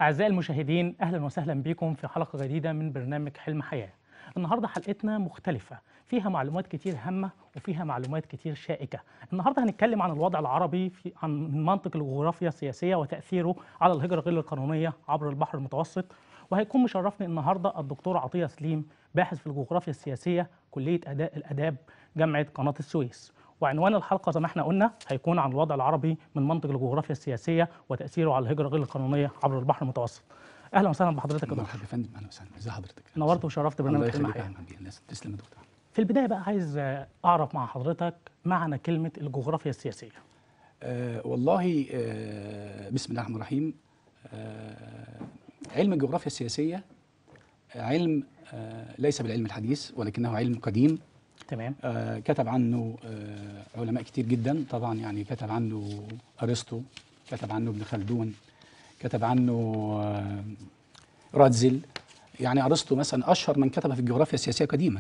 أعزائي المشاهدين أهلا وسهلا بكم في حلقة جديدة من برنامج حلم حياة النهاردة حلقتنا مختلفة فيها معلومات كتير هامة وفيها معلومات كتير شائكة النهاردة هنتكلم عن الوضع العربي في عن منطق الجغرافيا السياسية وتأثيره على الهجرة غير القانونية عبر البحر المتوسط وهيكون مشرفني النهاردة الدكتور عطية سليم باحث في الجغرافيا السياسية كلية أداء الآداب جامعة قناة السويس وعنوان الحلقة زي ما احنا قلنا هيكون عن الوضع العربي من منطق الجغرافيا السياسية وتأثيره على الهجرة غير القانونية عبر البحر المتوسط. أهلا وسهلا بحضرتك يا دكتور. مرحبا يا فندم اهلا وسهلا ازي حضرتك نورت وشرفت الله برنامج حلم يخليك حياة. اهلا بيك الناس تسلم يا دكتور في البداية بقى عايز آه، أعرف مع حضرتك معنى كلمة الجغرافيا السياسية. آه والله آه بسم الله الرحمن الرحيم آه علم الجغرافيا السياسيه آه، علم آه ليس بالعلم الحديث ولكنه علم قديم تمام آه كتب عنه آه علماء كتير جدا طبعا يعني كتب عنه ارسطو كتب عنه ابن خلدون كتب عنه آه راتزل يعني ارسطو مثلا اشهر من كتب في الجغرافيا السياسيه قديما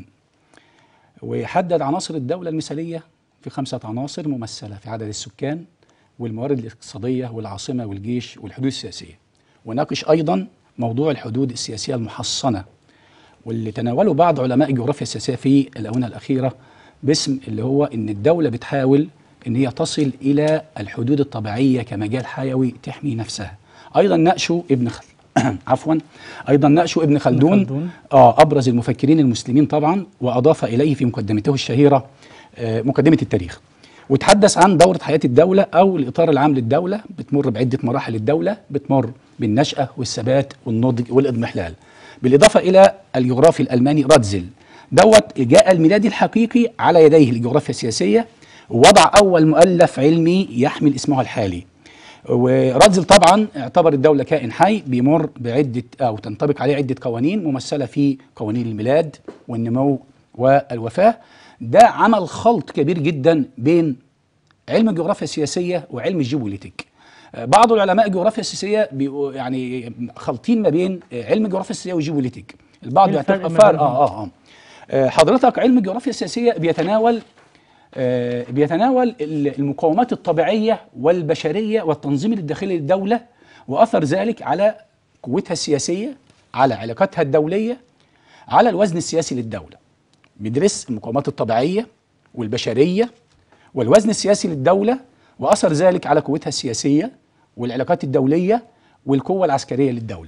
ويحدد عناصر الدوله المثاليه في خمسه عناصر ممثله في عدد السكان والموارد الاقتصاديه والعاصمه والجيش والحدود السياسيه وناقش ايضا موضوع الحدود السياسيه المحصنه واللي تناوله بعض علماء الجغرافيا السياسيه في الاونه الاخيره باسم اللي هو ان الدوله بتحاول ان هي تصل الى الحدود الطبيعيه كمجال حيوي تحمي نفسها ايضا ناقشوا ابن خل... عفوا ايضا ناقشوا ابن خلدون, خلدون. اه ابرز المفكرين المسلمين طبعا واضاف اليه في مقدمته الشهيره آه مقدمه التاريخ وتحدث عن دورة حياة الدولة أو الإطار العام للدولة بتمر بعدة مراحل الدولة بتمر بالنشأة والثبات والنضج والإضمحلال بالإضافة إلى الجغرافي الألماني راتزل دوت جاء الميلادي الحقيقي على يديه الجغرافيا السياسية ووضع أول مؤلف علمي يحمل اسمه الحالي وراتزل طبعا اعتبر الدولة كائن حي بيمر بعدة أو تنطبق عليه عدة قوانين ممثلة في قوانين الميلاد والنمو والوفاة ده عمل خلط كبير جدا بين علم الجغرافيا السياسية وعلم الجيوبوليتيك آه، بعض العلماء الجغرافيا السياسية بيبقوا يعني خالطين ما بين آه، علم الجغرافيا السياسية والجيوبوليتيك البعض إيه الفرق يعتبر ما فرق بينهم؟ اه اه اه آه، حضرتك علم الجغرافيا السياسية بيتناول آه، بيتناول ال- المقومات الطبيعية والبشرية والتنظيم الداخلي للدولة وأثر ذلك على قوتها السياسية على علاقاتها الدولية على الوزن السياسي للدولة بيدرس المقومات الطبيعية والبشرية والوزن السياسي للدولة وأثر ذلك على قوتها السياسية والعلاقات الدولية والقوة العسكرية للدولة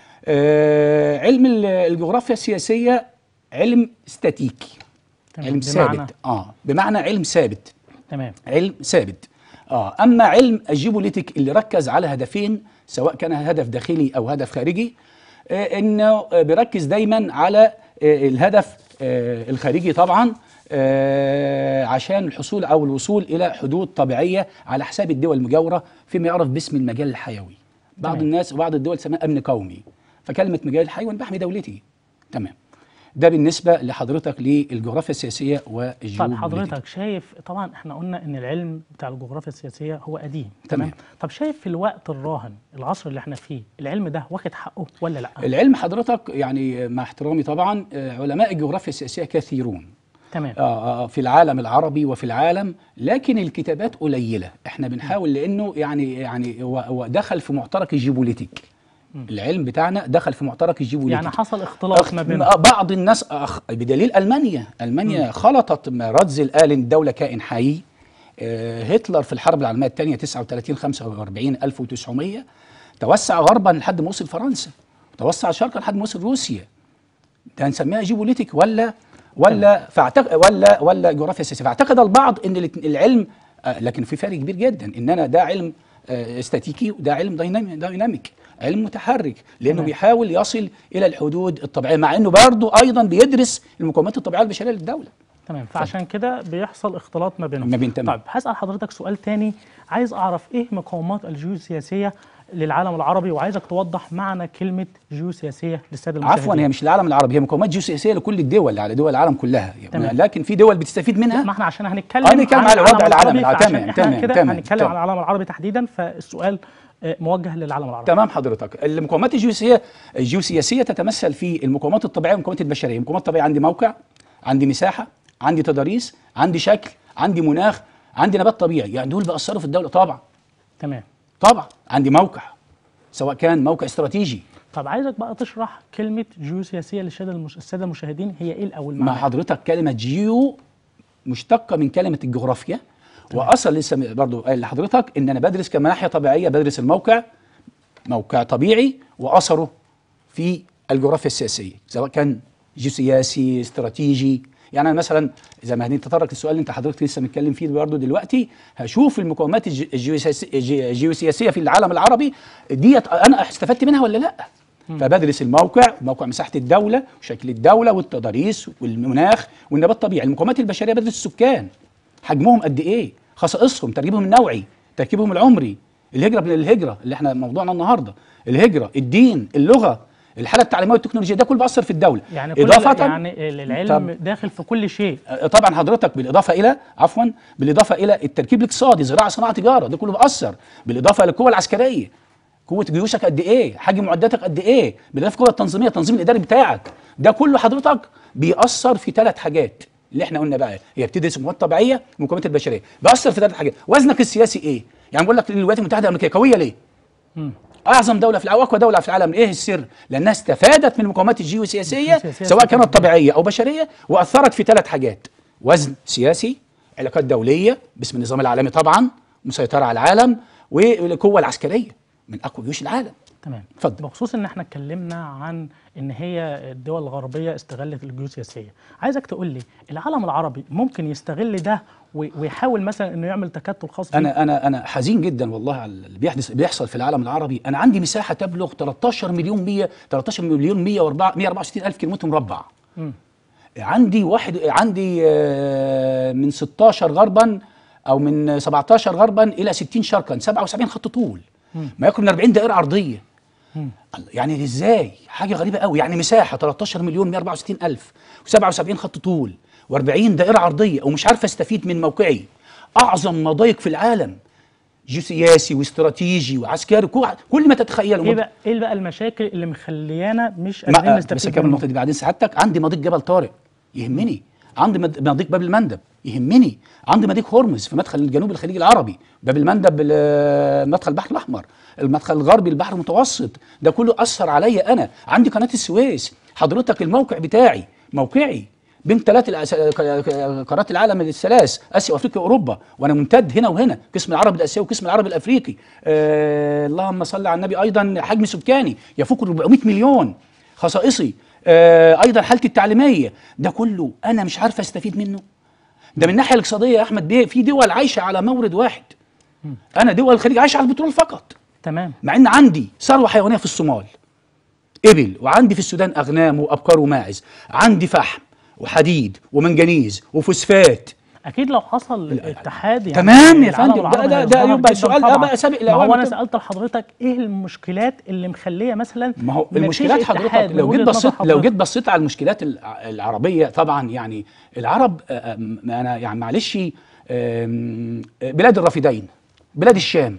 آه علم ال- الجغرافيا السياسية علم استاتيكي تمام. علم بمعنى ثابت اه بمعنى علم ثابت تمام علم ثابت اه اما علم الجيوبوليتيك اللي ركز على هدفين سواء كان هدف داخلي او هدف خارجي آه انه آه بيركز دايما على آه الهدف آه الخارجي طبعا آه عشان الحصول او الوصول الى حدود طبيعيه على حساب الدول المجاوره فيما يعرف باسم المجال الحيوي بعض تمام. الناس وبعض الدول تسميها امن قومي فكلمه مجال الحيوي أنا بحمي دولتي تمام ده بالنسبه لحضرتك للجغرافيا السياسيه طب والجيوبوليتيك حضرتك شايف طبعا احنا قلنا ان العلم بتاع الجغرافيا السياسيه هو قديم تمام. طب شايف في الوقت الراهن العصر اللي احنا فيه العلم ده واخد حقه ولا لا العلم حضرتك يعني مع احترامي طبعا آه، علماء الجغرافيا السياسيه كثيرون تمام آه، آه، في العالم العربي وفي العالم لكن الكتابات قليله احنا بنحاول لانه يعني يعني هو- هو دخل في معترك الجيوبوليتيك العلم بتاعنا دخل في معترك الجيوبوليتيك يعني حصل اختلاط أخ... ما بين آه، بعض الناس أخ... بدليل المانيا المانيا خلطت ما راتزل قال ان الدوله كائن حي آه، هتلر في الحرب العالميه الثانيه 39 45 1900 توسع غربا لحد ما وصل فرنسا توسع شرقا لحد ما وصل روسيا ده هنسميها جيوبوليتيك ولا ولا فاعتقد ولا ولا جغرافيا سياسيه فاعتقد البعض ان الات- العلم آه، لكن في فرق كبير جدا ان انا ده علم آه، استاتيكي وده علم دينامي ديناميك علم متحرك لانه تمام. بيحاول يصل الى الحدود الطبيعيه مع انه برضه ايضا بيدرس المقومات الطبيعيه البشريه للدوله تمام فعشان كده بيحصل اختلاط ما بينهم ما بين تمام. طيب هسال حضرتك سؤال تاني عايز اعرف ايه مقومات الجيوسياسيه للعالم العربي وعايزك توضح معنى كلمه جيوسياسيه للساده المشاهدين عفوا هي مش العالم العربي هي مقومات جيوسياسيه لكل الدول على دول العالم كلها تمام. لكن في دول بتستفيد منها ما احنا عشان هنتكلم آه، نتكلم عن على الوضع العالمي. العربي، آه، فعشان تمام، احنا تمام، كده تمام، هنتكلم تمام. عن العالم العربي تحديدا فالسؤال آه، موجه للعالم العربي تمام حضرتك المقومات الجيوسياسيه الجيوسياسيه تتمثل في المقومات الطبيعيه والمقومات البشريه المقومات الطبيعيه عندي موقع عندي مساحه عندي تضاريس عندي شكل عندي مناخ عندي نبات طبيعي يعني دول بيأثروا في الدوله طبعا تمام طبعا عندي موقع سواء كان موقع استراتيجي طب عايزك بقى تشرح كلمه جيوسياسيه للساده المش... الساده المشاهدين هي ايه الاول مع معناها؟ حضرتك كلمه جيو مشتقه من كلمه الجغرافيا واصل لسه برضو قايل لحضرتك ان انا بدرس كناحيه طبيعيه بدرس الموقع موقع طبيعي واثره في الجغرافيا السياسيه سواء كان جيوسياسي استراتيجي يعني انا مثلا زي ما هنتطرق للسؤال اللي انت حضرتك لسه متكلم فيه برضه دلوقتي هشوف المقومات الج- الجيوسياسي- الجي- الجيوسياسيه في العالم العربي ديت انا استفدت منها ولا لا فبدرس الموقع موقع مساحه الدوله وشكل الدوله والتضاريس والمناخ والنبات الطبيعي المقومات البشريه بدرس السكان حجمهم قد ايه خصائصهم تركيبهم النوعي تركيبهم العمري الهجره بين الهجره اللي احنا موضوعنا النهارده الهجره الدين اللغه الحاله التعليميه والتكنولوجيا ده كله بيأثر في الدوله يعني كل يعني ال- العلم طب- داخل في كل شيء طبعا حضرتك بالاضافه الى عفوا بالاضافه الى التركيب الاقتصادي زراعه صناعه تجاره ده كله بيأثر بالاضافه للقوه العسكريه قوه جيوشك قد ايه حجم معداتك قد ايه بالاضافه القوه التنظيميه التنظيم الاداري بتاعك ده كله حضرتك بيأثر في ثلاث حاجات اللي احنا قلنا بقى هي بتدرس المقومات الطبيعيه والمقومات البشريه بيأثر في ثلاث حاجات وزنك السياسي ايه يعني بقول لك الولايات المتحده الامريكيه قويه ليه اعظم دوله في العالم واقوى دوله في العالم ايه السر لانها استفادت من المقومات الجيوسياسيه الجيوسياسية سواء كانت استفادت. طبيعيه او بشريه واثرت في ثلاث حاجات وزن سياسي علاقات دوليه باسم النظام العالمي طبعا مسيطره على العالم والقوه العسكريه من اقوى جيوش العالم تمام اتفضل. بخصوص ان احنا اتكلمنا عن ان هي الدول الغربيه استغلت الجيوسياسيه عايزك تقول لي العالم العربي ممكن يستغل ده وي- ويحاول مثلا انه يعمل تكتل خاص بيه انا انا انا حزين جدا والله على اللي بيحدث بيحصل في العالم العربي انا عندي مساحه تبلغ 13 مليون 100 13 مليون 104 164 الف كيلومتر مربع مم. عندي واحد عندي آه، من 16 غربا او من 17 غربا الى 60 شرقا 77 خط طول ما يقرب من 40 دائره عرضيه مم. الله، يعني ازاي حاجه غريبه قوي يعني مساحه 13 مليون 164 الف و77 خط طول و40 دائره عرضيه ومش عارف استفيد من موقعي اعظم مضايق في العالم جيوسياسي واستراتيجي وعسكري كو- كل ما تتخيله ايه بقى ايه بقى المشاكل اللي مخليانا مش ما قادرين آه، بس نستفيد اكمل منه النقطه دي بعدين سعادتك عندي مضيق جبل طارق يهمني عندي مد- مضيق باب المندب يهمني عندي مضيق هرمز في مدخل الجنوب الخليج العربي باب المندب ال- مدخل البحر الاحمر المدخل الغربي البحر المتوسط ده كله اثر عليا انا عندي قناه السويس حضرتك الموقع بتاعي موقعي بين ثلاث الأس- ك- قارات العالم الثلاث اسيا وافريقيا واوروبا وانا ممتد هنا وهنا قسم العربي الاسيوي وقسم العربي الافريقي آه اللهم صل على النبي ايضا حجم سكاني يفوق 400 مليون خصائصي آه ايضا حالتي التعليميه ده كله انا مش عارف استفيد منه ده من الناحيه الاقتصاديه يا احمد بيه في دول عايشه على مورد واحد انا دول الخليج عايشه على البترول فقط تمام مع ان عندي ثروه حيوانيه في الصومال ابل وعندي في السودان اغنام وابقار وماعز عندي فحم وحديد ومنجنيز وفوسفات اكيد لو حصل اتحاد يعني تمام يا العالم فندم. ده- العربي ده- ده هيتضرر يبقى جداً السؤال ده طبعاً. بقى سابق ما هو الأوان انا طبعاً. سالت لحضرتك ايه المشكلات اللي مخليه مثلا ما هو ما فيش المشكلات اتحاد حضرتك من لو جيت وجهة بصيت نظر لو حضرتك؟ جيت بصيت على المشكلات الع- العربيه طبعا يعني العرب آه، آه، ما انا يعني معلش آم، آه، بلاد الرافدين بلاد الشام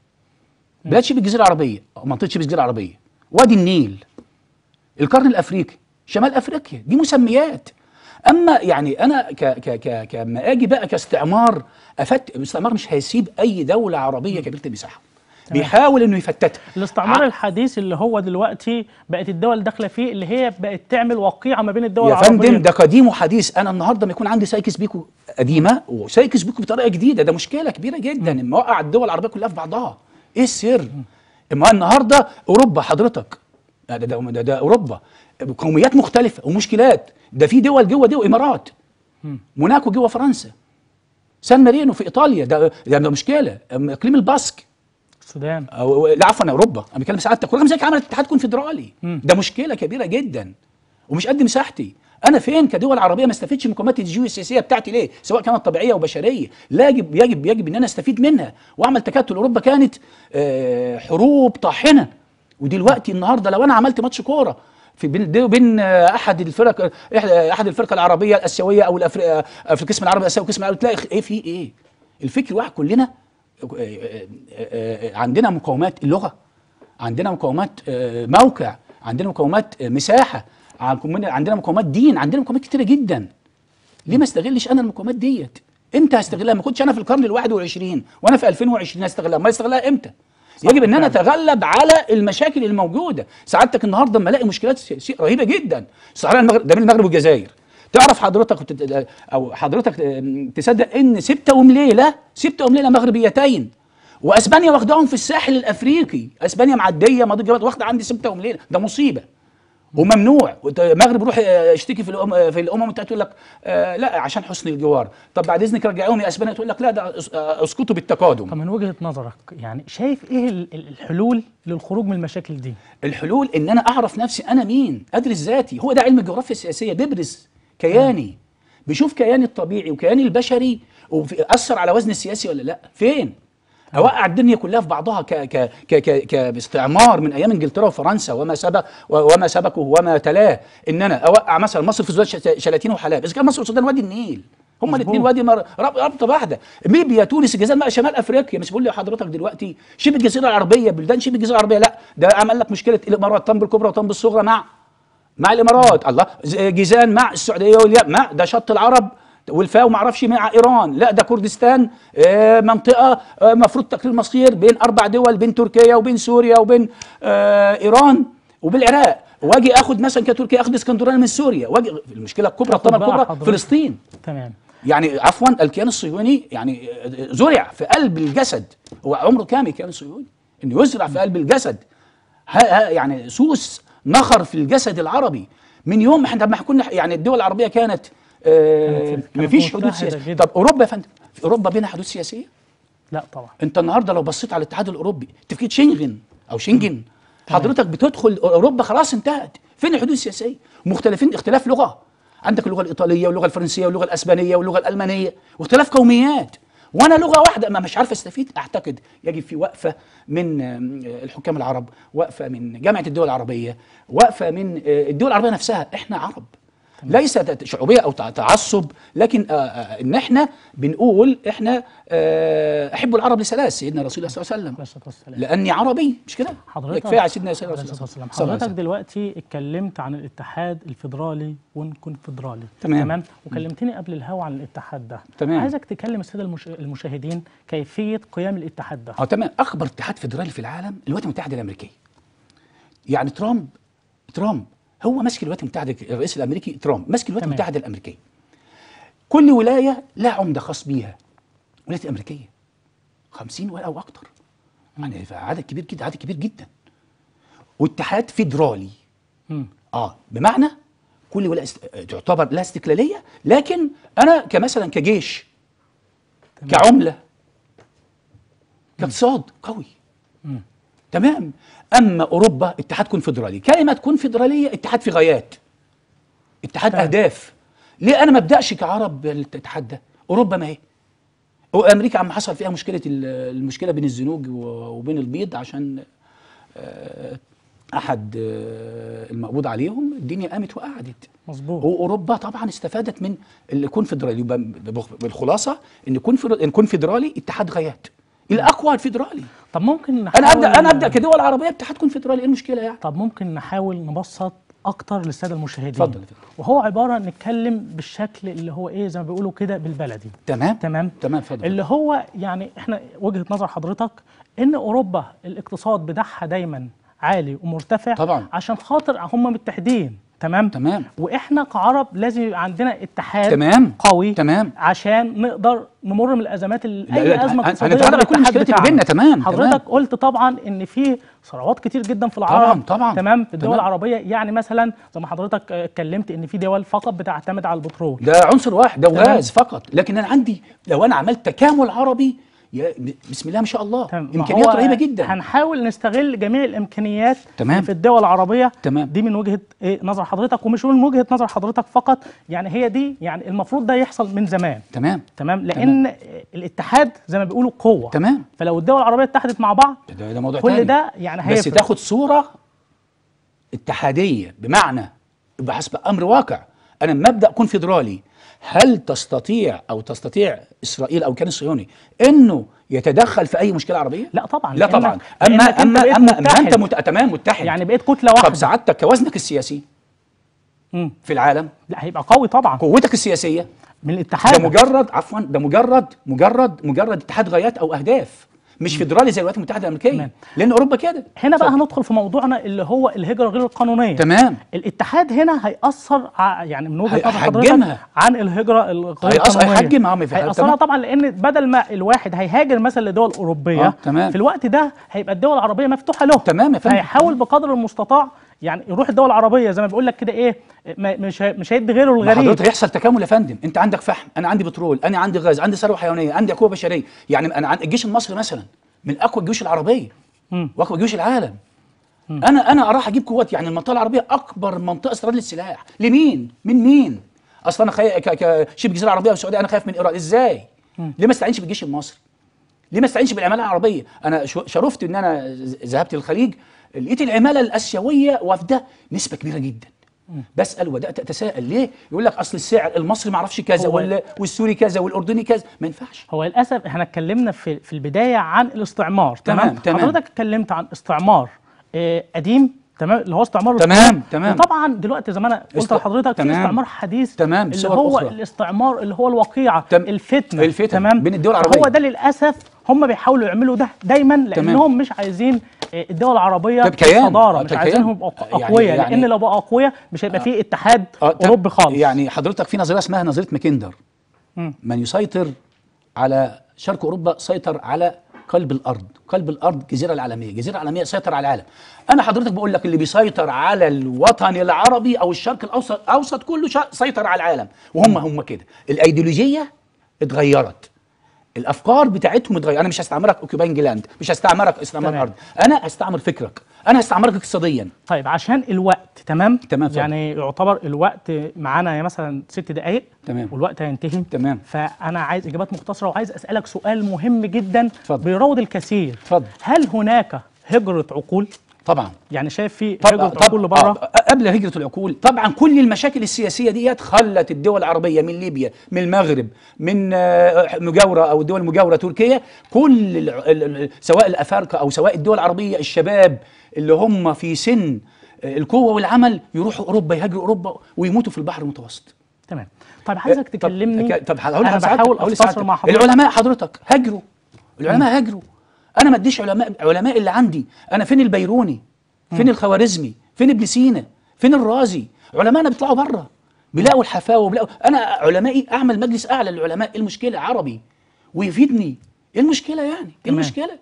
بلاد شبه الجزيره العربيه أو منطقه شبه الجزيره العربيه وادي النيل القرن الافريقي شمال افريقيا دي مسميات اما يعني انا ك ك ك كما اجي بقى كاستعمار افت الاستعمار مش هيسيب اي دوله عربيه كبيره المساحه بيحاول انه يفتتها الاستعمار ع- الحديث اللي هو دلوقتي بقت الدول داخله فيه اللي هي بقت تعمل وقيعه ما بين الدول يا العربيه فندم ده قديم وحديث انا النهارده ما يكون عندي سايكس بيكو قديمه وسايكس بيكو بطريقه جديده ده مشكله كبيره جدا اما وقع الدول العربيه كلها في بعضها ايه السر اما النهارده اوروبا حضرتك ده ده, ده, ده اوروبا قوميات مختلفه ومشكلات ده في دول جوه دول امارات موناكو جوه فرنسا سان مارينو في ايطاليا ده ده, ده مشكله أم اقليم الباسك السودان أو لا عفوا اوروبا انا بتكلم سعادتك ورغم ذلك عملت اتحاد كونفدرالي ده مشكله كبيره جدا ومش قد مساحتي انا فين كدول عربيه ما استفدش من مقومات الجيو السياسيه بتاعتي ليه سواء كانت طبيعيه وبشريه لا يجب يجب يجب ان انا استفيد منها واعمل تكتل اوروبا كانت آه، حروب طاحنه ودلوقتي النهارده لو انا عملت ماتش كوره في بين دي وبين آه، احد الفرق إح- احد الفرق العربيه الاسيويه او الأفري- آه، في القسم العربي الاسيوي والقسم العربي تلاقي ايه في ايه الفكر واحد كلنا آه، آه، آه، عندنا مقومات اللغه عندنا مقومات آه، موقع عندنا مقومات آه، مساحه عن- عندنا مقومات دين عندنا مقومات كتيره جدا ليه ما استغلش انا المقومات ديت امتى هستغلها ما كنتش انا في القرن ال21 وانا في 2020 هستغلها ما استغلها امتى صح يجب ان انا فعلا. اتغلب على المشاكل الموجوده سعادتك النهارده لما الاقي مشكلات سياسيه رهيبه جدا صحراء المغرب ده من المغرب والجزائر تعرف حضرتك وتت- او حضرتك آم، تصدق ان سبته ومليله سبته ومليله مغربيتين واسبانيا واخداهم في الساحل الافريقي اسبانيا معديه ماضي جواد واخده عندي سبته ومليله ده مصيبه وممنوع وت- المغرب يروح آه، يشتكي في الأم في الامم المتحده تقول لك آه لا عشان حسن الجوار طب بعد اذنك رجعوهم يا اسبانيا تقول لك لا ده أس- آه، اسقطوا بالتقادم طب من وجهه نظرك يعني شايف ايه ال- ال- الحلول للخروج من المشاكل دي الحلول ان انا اعرف نفسي انا مين ادرس ذاتي هو ده علم الجغرافيا السياسيه بيدرس كياني بيشوف كياني الطبيعي وكياني البشري واثر على وزن السياسي ولا لا فين اوقع الدنيا كلها في بعضها ك ك ك ك كاستعمار من ايام انجلترا وفرنسا وما سبق وما سبقه وما تلاه ان انا اوقع مثلا مصر في سودان شت- شلاتين وحلاب اذا كان مصر والسودان وادي النيل هما مظبوط. الاثنين وادي مر... رب- رابطه واحده ليبيا تونس الجزائر بقى شمال افريقيا مش بقول لحضرتك دلوقتي شبه الجزيره العربيه بلدان شبه الجزيره العربيه لا ده عمل لك مشكله الامارات طنب الكبرى وطنب الصغرى مع مع الامارات الله ز- جيزان مع السعوديه واليمن مع ده شط العرب والفاو ما اعرفش مع ايران لا ده كردستان آه، منطقه المفروض تقرير مصير بين اربع دول بين تركيا وبين سوريا وبين آه، ايران وبالعراق واجي اخد مثلا كتركيا اخد اسكندرانيه من سوريا واجي المشكله الكبرى تاخد الطامه بقى الكبرى حضرتك. فلسطين تمام يعني عفوا الكيان الصهيوني يعني زرع في قلب الجسد هو عمره كام الكيان الصهيوني انه يزرع في قلب الجسد ها ها يعني سوس نخر في الجسد العربي من يوم ما احنا ما كنا يعني الدول العربيه كانت آه كانت- ما كانت فيش حدود متحدة سياسيه جدا. طب اوروبا يا فندم في اوروبا بينها حدود سياسيه لا طبعا انت النهارده لو بصيت على الاتحاد الاوروبي تفكير شنغن او شنجن حضرتك بتدخل اوروبا خلاص انتهت فين الحدود السياسيه مختلفين اختلاف لغه عندك اللغه الايطاليه واللغه الفرنسيه واللغه الاسبانيه واللغه الالمانيه واختلاف قوميات وانا لغه واحده ما مش عارف استفيد اعتقد يجب في وقفه من آم، الحكام العرب وقفه من جامعه الدول العربيه وقفه من آه، الدول العربيه نفسها احنا عرب ليس ت- شعوبيه او تع- تعصب لكن آه، آه، ان احنا بنقول احنا آه، احب العرب لثلاث سيدنا رسول الله صلى الله عليه وسلم عليه الصلاه والسلام لاني عربي مش كده حضرتك كفايه على سيدنا رسول عليه الله الصلاه صلى والسلام الله عليه حضرتك وسلم. دلوقتي اتكلمت عن الاتحاد الفيدرالي والكونفدرالي تمام. تمام وكلمتني قبل الهوا عن الاتحاد ده تمام. عايزك تكلم الساده المش... المشاهدين كيفيه قيام الاتحاد ده اه تمام اكبر اتحاد فيدرالي في العالم الولايات المتحده الامريكيه يعني ترامب ترامب هو ماسك الولايات المتحده الرئيس الامريكي ترامب ماسك الولايات تمام. المتحده الامريكيه كل ولايه لها عمده خاص بيها الولايات الامريكيه 50 ولا او اكتر يعني عدد كبير جدا عدد كبير جدا واتحاد فيدرالي مم. اه بمعنى كل ولايه است... تعتبر لها استقلاليه لكن انا كمثلا كجيش تمام. كعمله كاقتصاد قوي مم. تمام اما اوروبا اتحاد كونفدرالي كلمه كونفدراليه اتحاد في غايات اتحاد تمام. اهداف ليه انا ما ابداش كعرب بالاتحاد ده اوروبا ما هي وامريكا عم حصل فيها مشكله ال- المشكله بين الزنوج و- وبين البيض عشان آه، احد آه، المقبوض عليهم الدنيا قامت وقعدت مظبوط واوروبا طبعا استفادت من الكونفدرالي يبقى بخ- بالخلاصه ان كونفدر- ان كونفدرالي اتحاد غايات الاقوى الفيدرالي طب ممكن انا نحاول ابدا انا ابدا كدول عربيه اتحاد كونفدرالي ايه المشكله يعني طب ممكن نحاول نبسط اكتر للساده المشاهدين اتفضل يا فندم. وهو عباره نتكلم بالشكل اللي هو ايه زي ما بيقولوا كده بالبلدي تمام تمام تمام اتفضل اللي هو يعني احنا وجهه نظر حضرتك ان اوروبا الاقتصاد بتاعها دايما عالي ومرتفع طبعا. عشان خاطر هم متحدين تمام تمام واحنا كعرب لازم يبقى عندنا اتحاد تمام قوي تمام عشان نقدر نمر من الازمات اللي لا، اي لا، ازمه هن- اقتصاديه هنتغلب على كل بالاتحاد المشكلات اللي بتاعنا. بيننا، تمام، حضرتك تمام. قلت طبعا ان في ثروات كتير جدا في العرب طبعاً، طبعاً. تمام في الدول تمام. العربيه يعني مثلا زي ما حضرتك آه، اتكلمت ان في دول فقط بتعتمد على البترول ده عنصر واحد ده تمام. وغاز فقط لكن انا عندي لو انا عملت تكامل عربي يا بسم الله ما شاء الله تمام. ما امكانيات هو رهيبه جدا هنحاول نستغل جميع الامكانيات تمام. اللي في الدول العربيه تمام. دي من وجهه إيه نظر حضرتك ومش من وجهه نظر حضرتك فقط يعني هي دي يعني المفروض ده يحصل من زمان تمام تمام لان الاتحاد زي ما بيقولوا قوه تمام فلو الدول العربيه اتحدت مع بعض ده, ده موضوع كل تاني. ده يعني بس هيفرق. تاخد صوره اتحاديه بمعنى بحسب امر واقع انا لما ابدا كونفدرالي هل تستطيع او تستطيع اسرائيل او كان الصهيوني انه يتدخل في اي مشكله عربيه؟ لا طبعا لا لأنك- طبعا اما لأنك أنت اما بقيت اما اما انت متحد. مت... تمام متحد يعني بقيت كتله واحده طب سعادتك كوزنك السياسي مم. في العالم لا هيبقى قوي طبعا قوتك السياسيه من الاتحاد ده مجرد عفوا ده مجرد مجرد مجرد اتحاد غايات او اهداف مش فيدرالي زي الولايات المتحده الامريكيه تمام. لان اوروبا كده هنا بقى اتفضل. هندخل في موضوعنا اللي هو الهجره غير القانونيه تمام الاتحاد هنا هيأثر ع- يعني من وجهه هي- نظر حضرتك هيحجمها. عن الهجره الغير هيأثر- القانونيه هيحجمها ما في- هيأثرها تمام. طبعا لان بدل ما الواحد هيهاجر مثلا لدول اوروبيه آه، تمام. في الوقت ده هيبقى الدول العربيه مفتوحه له تمام يا فندم. هيحاول بقدر المستطاع يعني يروح الدول العربيه زي ما بيقول لك كده ايه ما- مش هي- مش هيدي غيره ما الغريب حضرتك هيحصل تكامل يا فندم انت عندك فحم انا عندي بترول انا عندي غاز عندي ثروه حيوانيه عندي قوه بشريه يعني انا عندي الجيش المصري مثلا من اقوى الجيوش العربيه مم. واقوى جيوش العالم انا انا اراح اجيب قوات يعني المنطقه العربيه اكبر منطقه استيراد للسلاح لمين من مين اصلا انا خي... ك... ك... شبه الجزيره العربيه والسعوديه انا خايف من ايران ازاي ليه ما استعينش بالجيش المصري ليه ما استعينش بالعماله العربيه انا شو- شرفت ان انا ز- ذهبت الخليج لقيت العماله الاسيويه وافده نسبه كبيره جدا بسال وبدات اتساءل ليه يقول لك اصل السعر المصري ما اعرفش كذا هو- وال... والسوري كذا والاردني كذا ما ينفعش هو للاسف احنا اتكلمنا في في البدايه عن الاستعمار تمام، تمام, تمام. حضرتك اتكلمت عن استعمار آه، قديم تمام اللي هو استعمار تمام، الرومان. تمام. وطبعا دلوقتي زي ما انا قلت است- لحضرتك في تمام. استعمار حديث تمام، اللي صور هو أخرى. الاستعمار اللي هو الوقيعه تم- الفتنه الفتن تمام بين الدول العربية. هو ده للاسف هم بيحاولوا يعملوا ده دايما لانهم مش عايزين آه، الدول العربيه طب كيان. صداره آه، مش طب عايزينهم كيان. يبقوا يعني- اقوياء يعني- لان لو بقوا اقوياء مش هيبقى فيه اتحاد آه، تم- اوروبي خالص يعني حضرتك في نظريه اسمها نظريه ماكندر مم. من يسيطر على شرق اوروبا سيطر على قلب الارض قلب الارض جزيره العالميه جزيره العالميه سيطر على العالم انا حضرتك بقول لك اللي بيسيطر على الوطن العربي او الشرق الاوسط اوسط كله شا- سيطر على العالم وهم هم كده الايديولوجيه اتغيرت الافكار بتاعتهم اتغيرت انا مش هستعمرك اوكيباينج لاند مش هستعمرك استعمار تمام. ارض انا هستعمر فكرك انا هستعمرك اقتصاديا طيب عشان الوقت تمام تمام، اتفضل. يعني يعتبر الوقت معانا مثلا ست دقائق تمام. والوقت هينتهي تمام. فانا عايز اجابات مختصره وعايز اسالك سؤال مهم جدا اتفضل. بيراود الكثير اتفضل. هل هناك هجره عقول طبعا يعني شايف في طب هجره طب عقول لبره آه، قبل هجره العقول طبعا كل المشاكل السياسيه ديت خلت الدول العربيه من ليبيا من المغرب من آه، مجاوره او الدول المجاوره تركيا كل ال- ال- ال- سواء الافارقه او سواء الدول العربيه الشباب اللي هم في سن آه، القوه والعمل يروحوا اوروبا يهاجروا اوروبا ويموتوا في البحر المتوسط تمام طيب عايزك طب- تكلمني طب هقول انا لسعادتك- بحاول هقول استفسر لسعادتك. مع حضرتك العلماء حضرتك هاجروا العلماء هاجروا انا ما اديش علماء علماء اللي عندي انا فين البيروني فين الخوارزمي فين ابن سينا فين الرازي علماءنا بيطلعوا بره بيلاقوا الحفاوه وبيلاقوا انا علمائي اعمل مجلس اعلى للعلماء ايه المشكله عربي ويفيدني ايه المشكله يعني ايه تمام. المشكله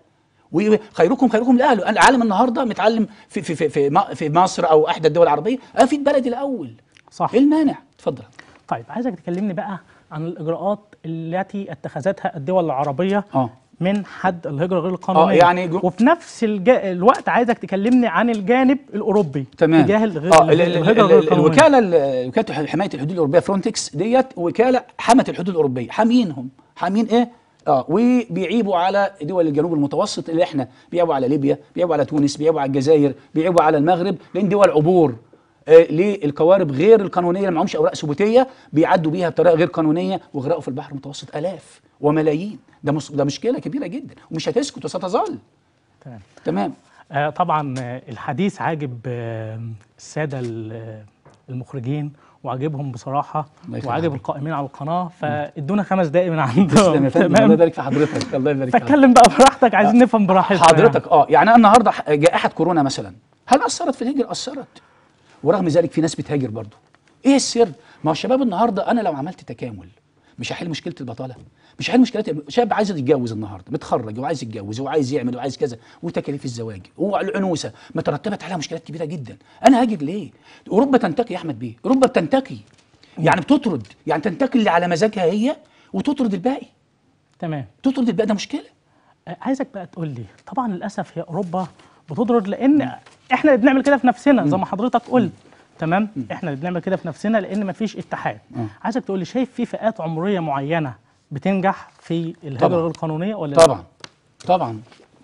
وخيركم خيركم لاهله انا العالم النهارده متعلم في في في في, م- في مصر او احدى الدول العربيه افيد بلدي الاول صح ايه المانع اتفضل طيب عايزك تكلمني بقى عن الاجراءات التي اتخذتها الدول العربيه اه من حد الهجره غير القانونيه يعني جو- وفي نفس الجا... الوقت عايزك تكلمني عن الجانب الاوروبي تمام تجاه الغ... اه ال- ال- الهجره ال- غير ال- القانونيه الوكاله ال- وكاله حمايه الحدود الاوروبيه فرونتكس ديت وكاله حمت الحدود الاوروبيه حامينهم حامين ايه اه وبيعيبوا على دول الجنوب المتوسط اللي احنا بيعيبوا على ليبيا بيعيبوا على تونس بيعيبوا على الجزائر بيعيبوا على المغرب لان دول عبور آه للقوارب غير القانونيه اللي معهمش اوراق ثبوتيه بيعدوا بيها بطريقه غير قانونيه ويغرقوا في البحر المتوسط الاف وملايين ده مص- ده مشكله كبيره جدا ومش هتسكت وستظل تمام تمام آه طبعا آه، الحديث عاجب آه الساده ال- آه، المخرجين وعاجبهم بصراحه الله يخليك. وعاجب القائمين على القناه فادونا خمس دقائق من عندهم تسلم يا فندم الله تمام يبارك في حضرتك الله يبارك في حضرتك فاتكلم بقى براحتك عايزين نفهم براحتنا حضرتك اه يعني انا النهارده ح- جائحه كورونا مثلا هل اثرت في الهجره اثرت ورغم ذلك في ناس بتهاجر برضه ايه السر ما هو الشباب النهارده انا لو عملت تكامل مش هحل مشكله البطاله مش هحل مشكلات شاب عايز يتجوز النهارده متخرج وعايز يتجوز وعايز يعمل وعايز كذا وتكاليف الزواج والعنوسه مترتبت عليها مشكلات كبيره جدا انا هاجر ليه اوروبا تنتقي يا احمد بيه اوروبا بتنتقي يعني بتطرد يعني تنتقي اللي على مزاجها هي وتطرد الباقي تمام تطرد الباقي ده مشكله آه، عايزك بقى تقول لي طبعا للاسف هي اوروبا بتضرر لان احنا اللي بنعمل كده في نفسنا زي ما حضرتك قلت تمام احنا اللي بنعمل كده في نفسنا لان مفيش اتحاد آه. عايزك تقول لي شايف في فئات عمريه معينه بتنجح في الهجره طبعاً. غير القانونيه ولا لا؟ طبعا طبعا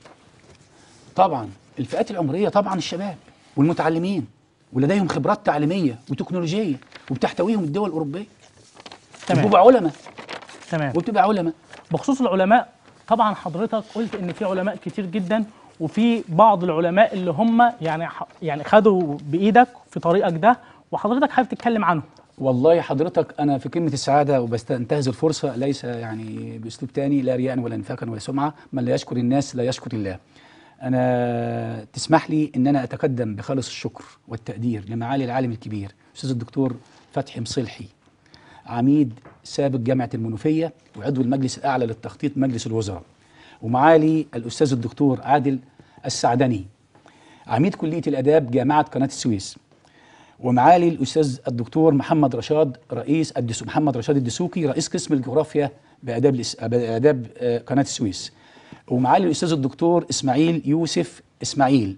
طبعا الفئات العمريه طبعا الشباب والمتعلمين ولديهم خبرات تعليميه وتكنولوجيه وبتحتويهم الدول الاوروبيه تمام وبتبقى علماء تمام وبتبقى علماء بخصوص العلماء طبعا حضرتك قلت ان في علماء كتير جدا وفي بعض العلماء اللي هم يعني ح- يعني خدوا بايدك في طريقك ده وحضرتك حابب تتكلم عنهم والله حضرتك انا في قمه السعاده وبستنتهز الفرصه ليس يعني باسلوب تاني لا رياء ولا نفاقا ولا سمعه من لا يشكر الناس لا يشكر الله انا تسمح لي ان انا اتقدم بخالص الشكر والتقدير لمعالي العالم الكبير استاذ الدكتور فتحي مصلحي عميد سابق جامعه المنوفيه وعضو المجلس الاعلى للتخطيط مجلس الوزراء ومعالي الاستاذ الدكتور عادل السعدني عميد كليه الاداب جامعه قناه السويس ومعالي الاستاذ الدكتور محمد رشاد رئيس الدسو محمد رشاد الدسوقي رئيس قسم الجغرافيا باداب الاس- باداب آه، قناه السويس ومعالي الاستاذ الدكتور اسماعيل يوسف اسماعيل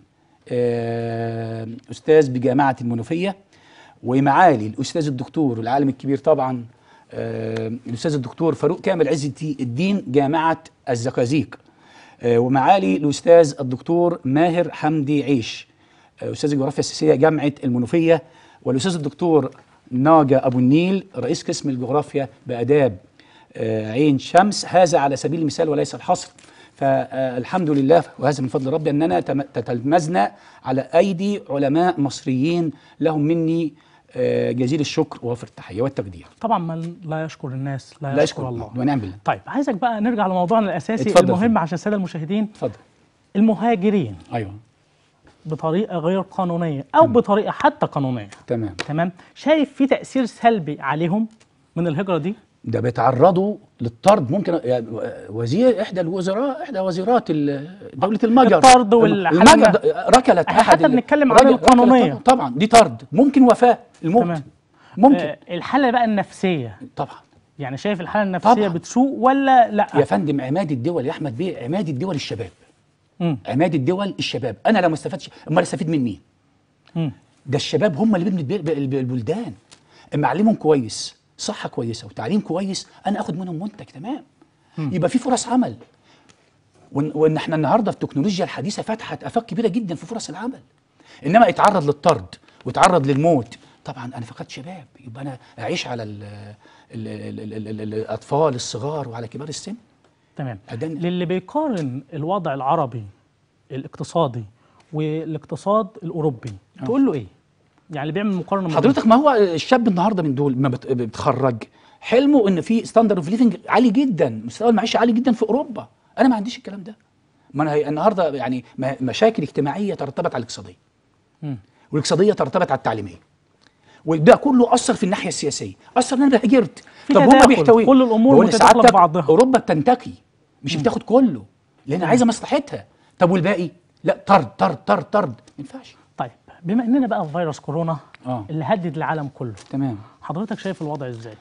آه، استاذ بجامعه المنوفيه ومعالي الاستاذ الدكتور العالم الكبير طبعا آه، الاستاذ الدكتور فاروق كامل عز الدين جامعه الزقازيق آه، ومعالي الاستاذ الدكتور ماهر حمدي عيش آه، استاذ الجغرافيا السياسيه جامعه المنوفيه والاستاذ الدكتور ناجا ابو النيل رئيس قسم الجغرافيا باداب آه، عين شمس هذا على سبيل المثال وليس الحصر فالحمد لله وهذا من فضل ربي اننا تم- تتلمذنا على ايدي علماء مصريين لهم مني آه، جزيل الشكر ووفر التحيه والتقدير طبعا من لا يشكر الناس لا, لا يشكر يشكر الله ونعم بالله طيب عايزك بقى نرجع لموضوعنا الاساسي اتفضل المهم فندم. عشان الساده المشاهدين اتفضل المهاجرين ايوه بطريقه غير قانونيه او بطريقه حتى قانونيه تمام تمام شايف في تاثير سلبي عليهم من الهجره دي ده بيتعرضوا للطرد ممكن يعني وزير احدى الوزراء احدى وزيرات ال- دوله المجر الطرد والحل- المجر ده ركلت احنا احد حتى ال- بنتكلم عن رجل- القانونية. ركلت- طبعا دي طرد ممكن وفاه الموت تمام. ممكن آه الحاله بقى النفسيه طبعا يعني شايف الحاله النفسيه طبعاً. بتسوء ولا لا يا فندم عماد الدول يا احمد بيه عماد الدول الشباب مم. عماد الدول الشباب انا لو ما استفدتش امال استفيد من مين مم. ده الشباب هم اللي بيبنوا الب- الب- البلدان اما اعلمهم كويس صحه كويسه وتعليم كويس انا اخد منهم منتج تمام يبقى في فرص عمل وان, وإن احنا النهارده في التكنولوجيا الحديثه فتحت افاق كبيره جدا في فرص العمل انما يتعرض للطرد ويتعرض للموت طبعا انا فقدت شباب يبقى انا اعيش على ال ال ال ال ال ال الاطفال الصغار وعلى كبار السن تمام أدن- للي بيقارن الوضع العربي الاقتصادي والاقتصاد الاوروبي تقول له ايه يعني اللي بيعمل مقارنه ما بين- حضرتك ما هو الشاب النهارده من دول ما بت- بيتخرج حلمه ان في ستاندرد اوف ليفنج عالي جدا مستوى المعيشه عالي جدا في اوروبا انا ما عنديش الكلام ده ما انا هي- النهارده يعني م- مشاكل اجتماعيه ترتبط على الاقتصاديه مم. والاقتصاديه ترتبط على التعليميه وده كله اثر في الناحيه السياسيه اثر ان انا هاجرت في طب هم تداخل، بيحتوي كل الأمور بقول متداخلة لسعادتك ببعضها. اوروبا بتنتقي مش بتاخد كله لان عايزه مصلحتها طب والباقي لا طرد طرد طرد طرد ما ينفعش طيب بما اننا بقى في فيروس كورونا آه. اللي هدد العالم كله تمام حضرتك شايف الوضع ازاي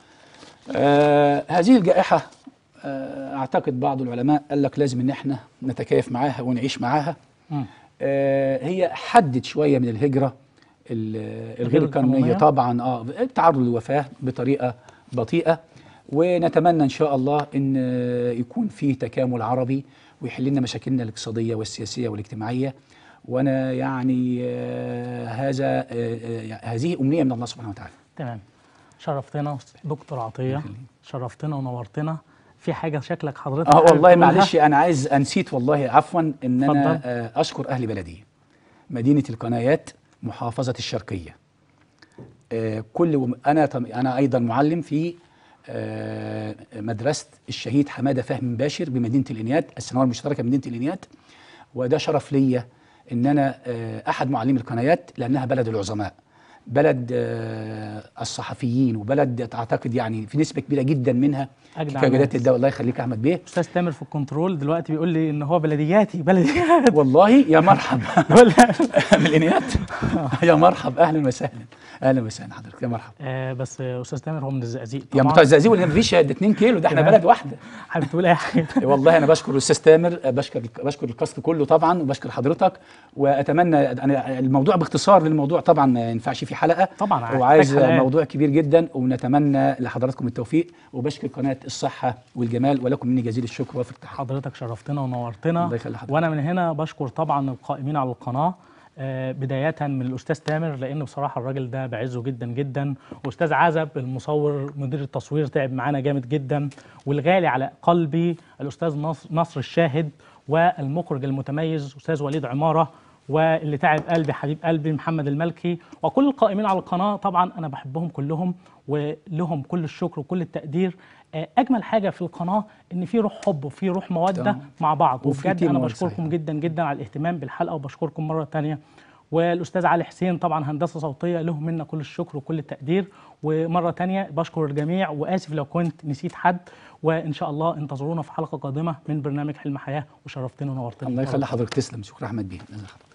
آه هذه الجائحة آه أعتقد بعض العلماء قال لك لازم إن إحنا نتكيف معاها ونعيش معاها مم. آه هي حدت شوية من الهجرة ال- الغير القانونية؟ القانونية طبعا اه التعرض للوفاة بطريقة بطيئة ونتمنى إن شاء الله إن آه، يكون في تكامل عربي ويحل لنا مشاكلنا الاقتصادية والسياسية والاجتماعية وأنا يعني آه هذا آه آه هذه أمنية من الله سبحانه وتعالى تمام شرفتنا دكتور عطيه شرفتنا ونورتنا في حاجه شكلك حضرتك اه حابب والله تقولها؟ معلش انا عايز انسيت والله عفوا ان انا اتفضل. آه، اشكر اهل بلدي مدينه القنايات محافظه الشرقيه آه، كل انا طم- انا ايضا معلم في آه، مدرسه الشهيد حماده فهمي مباشر بمدينه الانيات الثانويه المشتركه بمدينه الانيات وده شرف ليا ان انا آه، احد معلمي القنايات لانها بلد العظماء بلد آه، الصحفيين وبلد اعتقد يعني في نسبه كبيره جدا منها أجدع كجلالات ناس. الدوله الله يخليك يا احمد بيه استاذ تامر في الكنترول دلوقتي بيقول لي ان هو بلدياتي بلديات والله يا مرحب ولا من الانيات يا مرحب اهلا وسهلا اهلا وسهلا حضرتك يا مرحب آه بس آه، استاذ تامر هو من الزقازيق يا طبعاً. متزازي ولا مفيش ده 2 كيلو ده احنا تمام. بلد واحده حابب تقول اي حاجه والله انا بشكر الاستاذ تامر بشكر بشكر الكاست كله طبعا وبشكر حضرتك واتمنى انا الموضوع باختصار للموضوع طبعا ما ينفعش فيه حلقه طبعاً، هيحتاج وعايز حلقات. موضوع كبير جدا ونتمنى لحضراتكم التوفيق وبشكر قناه الصحه والجمال ولكم مني جزيل الشكر وفي التحيه حضرتك شرفتنا ونورتنا الله يخلي حضرتك. وانا من هنا بشكر طبعا القائمين على القناه آه، بداية من الأستاذ تامر لأن بصراحة الراجل ده بعزه جدا جدا وأستاذ عزب المصور مدير التصوير تعب معانا جامد جدا والغالي على قلبي الأستاذ نصر, نصر الشاهد والمخرج المتميز أستاذ وليد عمارة واللي تعب قلبي حبيب قلبي محمد الملكي وكل القائمين على القناه طبعا انا بحبهم كلهم ولهم كل الشكر وكل التقدير آه، اجمل حاجه في القناه ان في روح حب وفي روح موده تمام. مع بعض وفي وبجد تيم انا ورك بشكركم صحيح. جدا جدا على الاهتمام بالحلقه وبشكركم مره تانية والاستاذ علي حسين طبعا هندسه صوتيه له منا كل الشكر وكل التقدير ومره تانية بشكر الجميع واسف لو كنت نسيت حد وان شاء الله انتظرونا في حلقه قادمه من برنامج حلم حياه وشرفتني ونورتني الله يخلي حضرتك تسلم شكرا احمد بيه